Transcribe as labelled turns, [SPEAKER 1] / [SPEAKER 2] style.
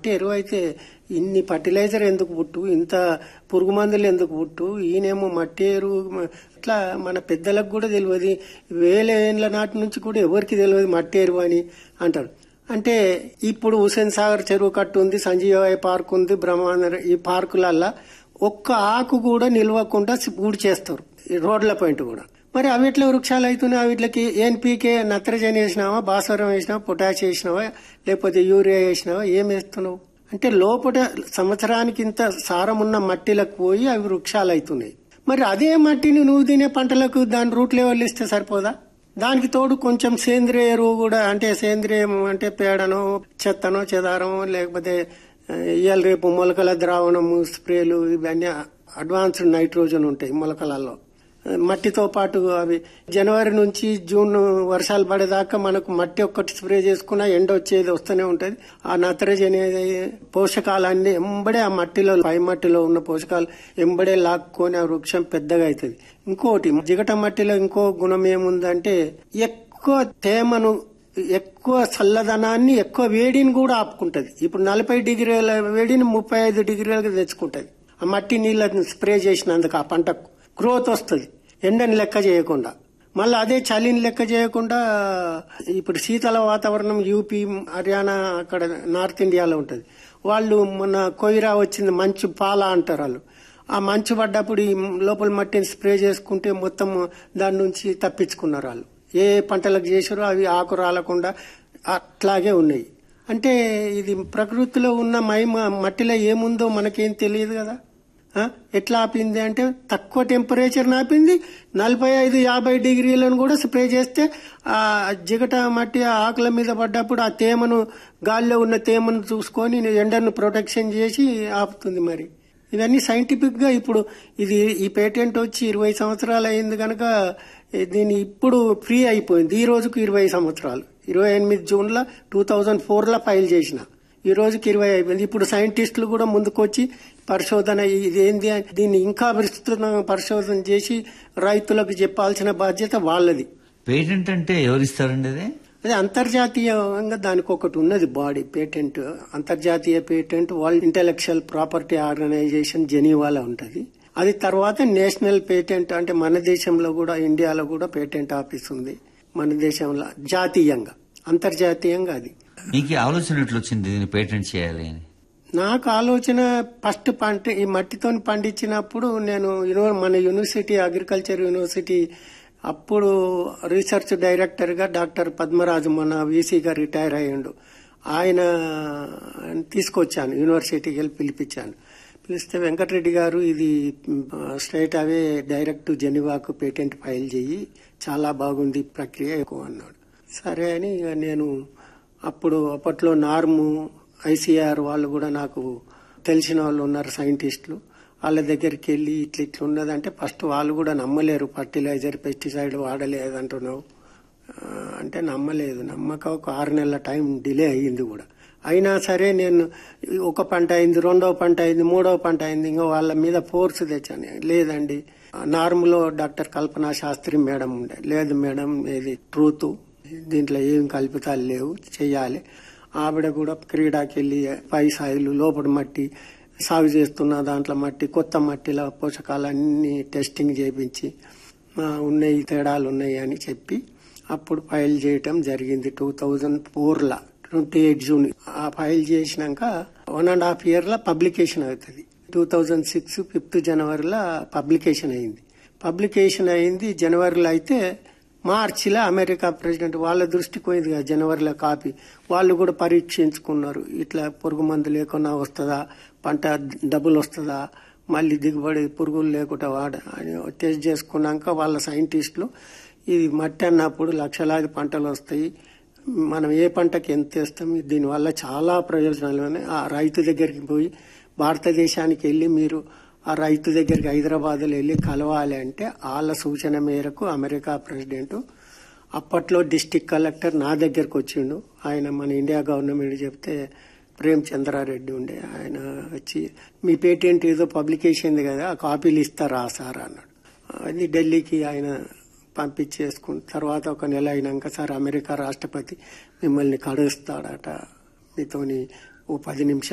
[SPEAKER 1] మట్టి ఎరువు అయితే ఇన్ని ఫర్టిలైజర్ ఎందుకు పుట్టు ఇంత పురుగు మందులు ఎందుకు పుట్టు ఈయనేమో మట్టి ఎరువు మ- ఇట్లా మన పెద్దలకు కూడా తెలియదు వేల ఏళ్ళ నాటి నుంచి కూడా ఎవరికి తెలియదు మట్టి ఎరువు అని అంటారు అంటే ఇప్పుడు హుసేన్ సాగర్ చెరువు కట్టు ఉంది సంజీవాయ పార్క్ ఉంది బ్రహ్మాండ ఈ పార్కులల్లా ఒక్క ఆకు కూడా నిల్వకుండా పూడి చేస్తారు ఈ రోడ్ల పాయింట్ కూడా మరి అవిట్లో వృక్షాలు అవుతున్నాయి అవిట్లకి ఎన్పీకే నత్రజని వేసినావా భాస్వరం వేసినావా పొటాష్ వేసినావా లేకపోతే యూరియా వేసినావా ఏం వేస్తున్నావు అంటే లోపల సంవత్సరానికి ఇంత సారం ఉన్న మట్టిలకు పోయి అవి వృక్షాలు అవుతున్నాయి మరి అదే మట్టిని నువ్వు తినే పంటలకు దాని రూట్ లెవెల్ ఇస్తే సరిపోదా దానికి తోడు కొంచెం సేంద్రియ ఎరువు కూడా అంటే సేంద్రియం అంటే పేడనో చెత్తనో చెదారమో లేకపోతే ఆ, ఇవాళ రేపు మొలకల ద్రావణము స్ప్రేలు ఇవన్నీ అడ్వాన్స్డ్ నైట్రోజన్ ఉంటాయి మొలకలలో ఆ, మట్టితో పాటు అవి జనవరి నుంచి జూన్ వర్షాలు పడేదాకా మనకు మట్టి ఒక్కటి స్ప్రే చేసుకున్నా ఎండ వచ్చేది వస్తూనే ఉంటది ఆ నత్రజని పోషకాలన్నీ ఎంబడే ఆ మట్టిలో పై మట్టిలో ఉన్న పోషకాలు ఎంబడే లాక్కొని ఆ వృక్షం పెద్దగా అవుతుంది ఇంకోటి జిగట మట్టిలో ఇంకో గుణం ఏముందంటే ఎక్కువ తేమను ఎక్కువ చల్లదనాన్ని ఎక్కువ వేడిని కూడా ఆపుకుంటది ఇప్పుడు నలభై డిగ్రీల వేడిని ముప్పై ఐదు డిగ్రీలకు తెచ్చుకుంటది ఆ మట్టి నీళ్ళని స్ప్రే చేసినందుకు ఆ పంటకు గ్రోత్ వస్తుంది ఎండని లెక్క చేయకుండా మళ్ళీ అదే చలిని లెక్క చేయకుండా ఇప్పుడు శీతల వాతావరణం యూపీ హర్యానా అక్కడ నార్త్ ఇండియాలో ఉంటది వాళ్ళు మొన్న కొయిరా వచ్చింది మంచు పాల అంటారు వాళ్ళు ఆ మంచు పడ్డప్పుడు ఈ లోపల మట్టిని స్ప్రే చేసుకుంటే మొత్తం దాని నుంచి తప్పించుకున్నారు వాళ్ళు ఏ పంటలకు చేసారో అవి ఆకు రాలకుండా అట్లాగే ఉన్నాయి అంటే ఇది ప్రకృతిలో ఉన్న మహిమ మట్టిలో ఏముందో మనకేం తెలియదు కదా ఆ? ఎట్లా ఆపింది అంటే తక్కువ టెంపరేచర్ ఆపింది నలభై ఐదు యాభై డిగ్రీలను కూడా స్ప్రే చేస్తే ఆ జిగట మట్టి ఆ ఆకుల మీద పడ్డప్పుడు ఆ తేమను గాలిలో ఉన్న తేమను చూసుకొని ఎండను ప్రొటెక్షన్ చేసి ఆపుతుంది మరి ఇవన్నీ సైంటిఫిక్ గా ఇప్పుడు ఇది ఈ పేటెంట్ వచ్చి ఇరవై సంవత్సరాలు అయింది కనుక దీని ఇప్పుడు ఫ్రీ అయిపోయింది ఈ రోజుకు ఇరవై సంవత్సరాలు ఇరవై ఎనిమిది జూన్ లో టూ థౌజండ్ ఫోర్ లో ఫైల్ చేసిన ఈ రోజుకి ఇరవై అయిపోయింది ఇప్పుడు సైంటిస్టులు కూడా ముందుకొచ్చి పరిశోధన ఇది ఏంది అని దీన్ని ఇంకా విస్తృత పరిశోధన చేసి రైతులకు చెప్పాల్సిన బాధ్యత వాళ్ళది
[SPEAKER 2] పేటెంట్ అంటే ఎవరిస్తారండి అది
[SPEAKER 1] అదే అంతర్జాతీయంగా దానికి ఒకటి ఉన్నది బాడీ పేటెంట్ అంతర్జాతీయ patent world intellectual property organisation జెనీవాలో ఉంటది అది తర్వాత నేషనల్ పేటెంట్ అంటే మన దేశంలో కూడా ఇండియాలో కూడా పేటెంట్ ఆఫీస్ ఉంది మన దేశంలో జాతీయంగా అంతర్జాతీయంగా అది
[SPEAKER 2] మీకు ఈ ఆలోచన ఎట్లా వచ్చింది దీన్ని పేటెంట్ చేయాలి అని
[SPEAKER 1] నాకు ఆలోచన ఫస్ట్ పంట ఈ మట్టితో పండించినప్పుడు నేను యూనివర్- మన యూనివర్సిటీ అగ్రికల్చర్ యూనివర్సిటీ అప్పుడు రీసెర్చ్ డైరెక్టర్ గా డాక్టర్ పద్మరాజు మన వీసీగా రిటైర్ అయ్యిండు ఆయన తీసుకొచ్చాను యూనివర్సిటీకి వెళ్ళి పిలిపించాను పిలిస్తే వెంకటరెడ్డి గారు ఇది స్ట్రైట్ అవే డైరెక్ట్ జెనివాకు పేటెంట్ ఫైల్ చేయి చాలా బాగుంది ఈ ప్రక్రియ ఎక్కువ అన్నాడు సరే అని ఇక నేను అప్పుడు అప్పట్లో నార్ము ఐసీఆర్ వాళ్ళు కూడా నాకు తెలిసిన వాళ్ళు ఉన్నారు సైంటిస్టులు వాళ్ళ దగ్గరికి వెళ్ళి ఇట్లా ఇట్లా ఉన్నదంటే ఫస్ట్ వాళ్ళు కూడా నమ్మలేరు ఫర్టిలైజర్ పెస్టిసైడ్ వాడలేదు అంటున్నావు ఆ, అంటే నమ్మలేదు నమ్మక ఒక ఆరు నెలల టైం డిలే అయ్యింది కూడా అయినా సరే నేను ఒక పంట అయింది రెండవ పంట అయింది మూడవ పంట అయింది ఇంకా వాళ్ళ మీద ఫోర్స్ తెచ్చాను లేదండి నార్మలో డాక్టర్ కల్పనా శాస్త్రి మేడం ఉండే లేదు మేడం ఇది ట్రూత్ దీంట్లో ఏం కల్పితాలు లేవు చెయ్యాలి ఆవిడ కూడా క్రీడాకి వెళ్ళి పై సాయిలు లోపల మట్టి సాగు చేస్తున్న దాంట్లో మట్టి కొత్త మట్టిలో పోషకాలన్నీ టెస్టింగ్ చేయించి ఆ, ఉన్నాయి తేడాలు ఉన్నాయి అని చెప్పి అప్పుడు ఫైల్ చేయటం జరిగింది టూ థౌజండ్ ఫోర్ లా ట్వంటీ ఎయిట్ జూన్ ఆ ఫైల్ చేసినాక వన్ అండ్ హాఫ్ ఇయర్ లా పబ్లికేషన్ అవుతుంది టూ థౌజండ్ సిక్స్ ఫిఫ్త్ జనవరిలో పబ్లికేషన్ అయింది పబ్లికేషన్ అయింది జనవరిలో అయితే మార్చిలో అమెరికా ప్రెసిడెంట్ వాళ్ళ దృష్టికి పోయింది కదా జనవరిలో కాపీ వాళ్ళు కూడా పరీక్షించుకున్నారు ఇట్లా పురుగు మందు లేకుండా వస్తుందా పంట డబ్బులు వస్తుందా మళ్ళీ దిగుబడి పురుగులు లేకుండా వాడ అని టెస్ట్ చేసుకున్నాక వాళ్ళ సైంటిస్టులు ఇది మట్టి అన్నప్పుడు లక్షలాది పంటలు వస్తాయి మనం ఏ పంటకి ఎంత వేస్తాం దీనివల్ల చాలా ప్రయోజనాలు ఉన్నాయి ఆ రైతు దగ్గరికి పోయి భారతదేశానికి వెళ్ళి మీరు ఆ రైతు దగ్గరికి హైదరాబాద్లో వెళ్ళి కలవాలి అంటే వాళ్ళ సూచన మేరకు అమెరికా ప్రెసిడెంట్ అప్పట్లో డిస్టిక్ కలెక్టర్ నా దగ్గరకు వచ్చిండు ఆయన మన ఇండియా గవర్నమెంట్ చెప్తే ప్రేమ్ చంద్రారెడ్డి ఉండే ఆయన వచ్చి మీ పేటెంట్ ఏదో పబ్లికేషన్ కదా ఆ కాపీలు ఇస్తారా సార్ అన్నాడు అది ఢిల్లీకి ఆయన పంపించేసుకున్న తర్వాత ఒక నెల అయినాక సార్ అమెరికా రాష్ట్రపతి మిమ్మల్ని కడుస్తాడట మీతోని ఓ పది నిమిషాలు